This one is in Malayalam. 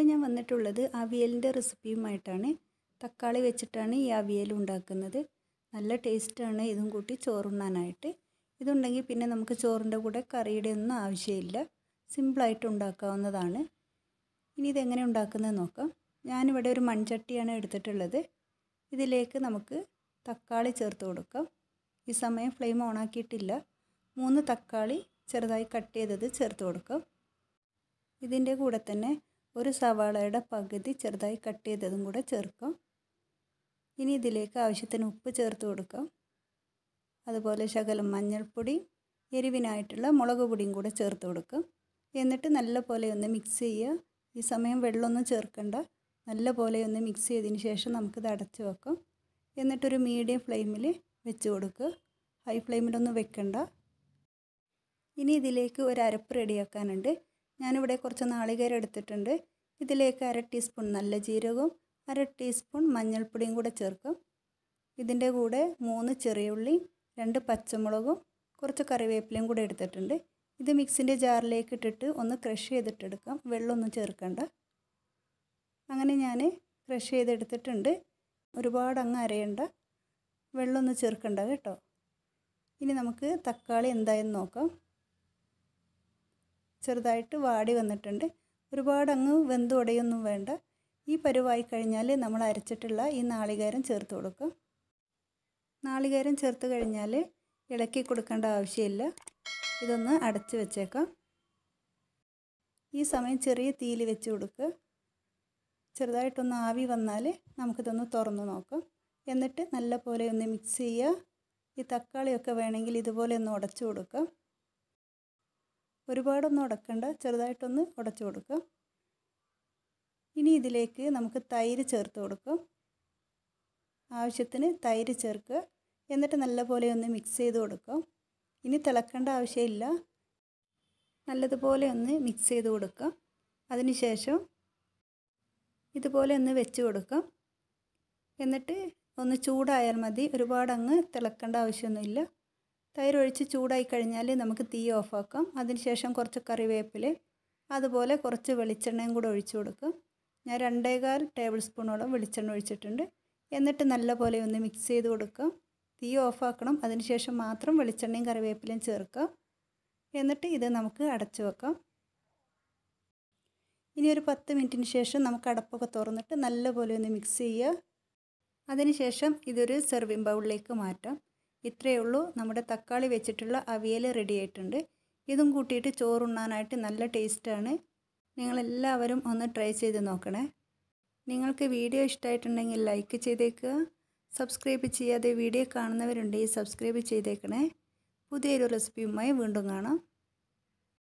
ഇന്ന് ഞാൻ വന്നിട്ടുള്ളത് അവിയലിൻ്റെ റെസിപ്പിയുമായിട്ടാണ് തക്കാളി വെച്ചിട്ടാണ് ഈ അവിയൽ ഉണ്ടാക്കുന്നത് നല്ല ടേസ്റ്റാണ് ഇതും കൂട്ടി ചോറുണ്ണാനായിട്ട് ഇതുണ്ടെങ്കിൽ പിന്നെ നമുക്ക് ചോറിൻ്റെ കൂടെ കറിയുടെ ഒന്നും ആവശ്യമില്ല സിമ്പിളായിട്ട് ഉണ്ടാക്കാവുന്നതാണ് ഇനി ഇതെങ്ങനെ ഉണ്ടാക്കുന്നത് നോക്കാം ഞാനിവിടെ ഒരു മൺചട്ടിയാണ് എടുത്തിട്ടുള്ളത് ഇതിലേക്ക് നമുക്ക് തക്കാളി ചേർത്ത് കൊടുക്കാം ഈ സമയം ഫ്ലെയിം ഓണാക്കിയിട്ടില്ല മൂന്ന് തക്കാളി ചെറുതായി കട്ട് ചെയ്തത് ചേർത്ത് കൊടുക്കാം ഇതിൻ്റെ കൂടെ തന്നെ ഒരു സവാളയുടെ പകുതി ചെറുതായി കട്ട് ചെയ്തതും കൂടെ ചേർക്കാം ഇനി ഇതിലേക്ക് ആവശ്യത്തിന് ഉപ്പ് ചേർത്ത് കൊടുക്കാം അതുപോലെ ശകലം മഞ്ഞൾപ്പൊടി എരിവിനായിട്ടുള്ള മുളക് പൊടിയും കൂടെ ചേർത്ത് കൊടുക്കാം എന്നിട്ട് നല്ല പോലെ ഒന്ന് മിക്സ് ചെയ്യുക ഈ സമയം വെള്ളമൊന്നും ചേർക്കണ്ട നല്ല പോലെ ഒന്ന് മിക്സ് ചെയ്തതിന് ശേഷം നമുക്കിത് അടച്ച് വെക്കാം എന്നിട്ടൊരു മീഡിയം ഫ്ലെയിമിൽ വെച്ച് കൊടുക്കുക ഹൈ ഫ്ലെയിമിലൊന്നും വെക്കണ്ട ഇനി ഇതിലേക്ക് ഒരു അരപ്പ് റെഡിയാക്കാനുണ്ട് ഞാനിവിടെ കുറച്ച് നാളികേരം എടുത്തിട്ടുണ്ട് ഇതിലേക്ക് അര ടീസ്പൂൺ നല്ല ജീരകവും അര ടീസ്പൂൺ മഞ്ഞൾപ്പൊടിയും കൂടെ ചേർക്കാം ഇതിൻ്റെ കൂടെ മൂന്ന് ചെറിയ ഉള്ളി രണ്ട് പച്ചമുളകും കുറച്ച് കറിവേപ്പിലയും കൂടെ എടുത്തിട്ടുണ്ട് ഇത് മിക്സിൻ്റെ ജാറിലേക്ക് ഇട്ടിട്ട് ഒന്ന് ക്രഷ് ചെയ്തിട്ടെടുക്കാം വെള്ളമൊന്നും ചേർക്കണ്ട അങ്ങനെ ഞാൻ ക്രഷ് ചെയ്തെടുത്തിട്ടുണ്ട് ഒരുപാട് അങ്ങ് അരയണ്ട വെള്ളമൊന്നും ചേർക്കണ്ട കേട്ടോ ഇനി നമുക്ക് തക്കാളി എന്തായെന്ന് നോക്കാം ചെറുതായിട്ട് വാടി വന്നിട്ടുണ്ട് ഒരുപാട് അങ്ങ് വെന്ത് ഉടയൊന്നും വേണ്ട ഈ പരുവായി കഴിഞ്ഞാൽ നമ്മൾ അരച്ചിട്ടുള്ള ഈ നാളികേരം ചേർത്ത് കൊടുക്കും നാളികേരം ചേർത്ത് കഴിഞ്ഞാൽ ഇളക്കി കൊടുക്കേണ്ട ആവശ്യമില്ല ഇതൊന്ന് അടച്ച് വെച്ചേക്കാം ഈ സമയം ചെറിയ തീയിൽ വെച്ച് കൊടുക്കുക ചെറുതായിട്ടൊന്ന് ആവി വന്നാൽ നമുക്കിതൊന്ന് തുറന്ന് നോക്കാം എന്നിട്ട് നല്ല പോലെ ഒന്ന് മിക്സ് ചെയ്യുക ഈ തക്കാളിയൊക്കെ വേണമെങ്കിൽ ഇതുപോലെ ഒന്ന് ഉടച്ചു കൊടുക്കാം ഒരുപാടൊന്നും ഉടക്കണ്ട ചെറുതായിട്ടൊന്ന് ഉടച്ചു കൊടുക്കാം ഇനി ഇതിലേക്ക് നമുക്ക് തൈര് ചേർത്ത് കൊടുക്കാം ആവശ്യത്തിന് തൈര് ചേർക്കുക എന്നിട്ട് നല്ലപോലെ ഒന്ന് മിക്സ് ചെയ്ത് കൊടുക്കാം ഇനി തിളക്കേണ്ട ആവശ്യമില്ല നല്ലതുപോലെ ഒന്ന് മിക്സ് ചെയ്ത് കൊടുക്കാം അതിനുശേഷം ഇതുപോലെ ഒന്ന് വെച്ച് കൊടുക്കാം എന്നിട്ട് ഒന്ന് ചൂടായാൽ മതി ഒരുപാട് അങ്ങ് തിളക്കേണ്ട ആവശ്യമൊന്നുമില്ല തൈര് ഒഴിച്ച് ചൂടായി കഴിഞ്ഞാൽ നമുക്ക് തീ ഓഫാക്കാം അതിനുശേഷം കുറച്ച് കറിവേപ്പില അതുപോലെ കുറച്ച് വെളിച്ചെണ്ണയും കൂടെ ഒഴിച്ചു കൊടുക്കാം ഞാൻ രണ്ടേകാൽ ടേബിൾ സ്പൂണോളം വെളിച്ചെണ്ണ ഒഴിച്ചിട്ടുണ്ട് എന്നിട്ട് നല്ലപോലെ ഒന്ന് മിക്സ് ചെയ്ത് കൊടുക്കാം തീ ഓഫാക്കണം അതിനുശേഷം മാത്രം വെളിച്ചെണ്ണയും കറിവേപ്പിലയും ചേർക്കാം എന്നിട്ട് ഇത് നമുക്ക് അടച്ചു വെക്കാം ഇനി ഒരു പത്ത് മിനിറ്റിന് ശേഷം നമുക്ക് അടപ്പൊക്കെ തുറന്നിട്ട് നല്ലപോലെ ഒന്ന് മിക്സ് ചെയ്യുക അതിനുശേഷം ഇതൊരു സെർവിങ് ബൗളിലേക്ക് മാറ്റാം ഇത്രയേ ഉള്ളൂ നമ്മുടെ തക്കാളി വെച്ചിട്ടുള്ള അവിയൽ റെഡി ആയിട്ടുണ്ട് ഇതും കൂട്ടിയിട്ട് ചോറുണ്ണാനായിട്ട് നല്ല ടേസ്റ്റാണ് നിങ്ങളെല്ലാവരും ഒന്ന് ട്രൈ ചെയ്ത് നോക്കണേ നിങ്ങൾക്ക് വീഡിയോ ഇഷ്ടമായിട്ടുണ്ടെങ്കിൽ ലൈക്ക് ചെയ്തേക്കുക സബ്സ്ക്രൈബ് ചെയ്യാതെ വീഡിയോ കാണുന്നവരുണ്ടെങ്കിൽ സബ്സ്ക്രൈബ് ചെയ്തേക്കണേ പുതിയൊരു റെസിപ്പിയുമായി വീണ്ടും കാണാം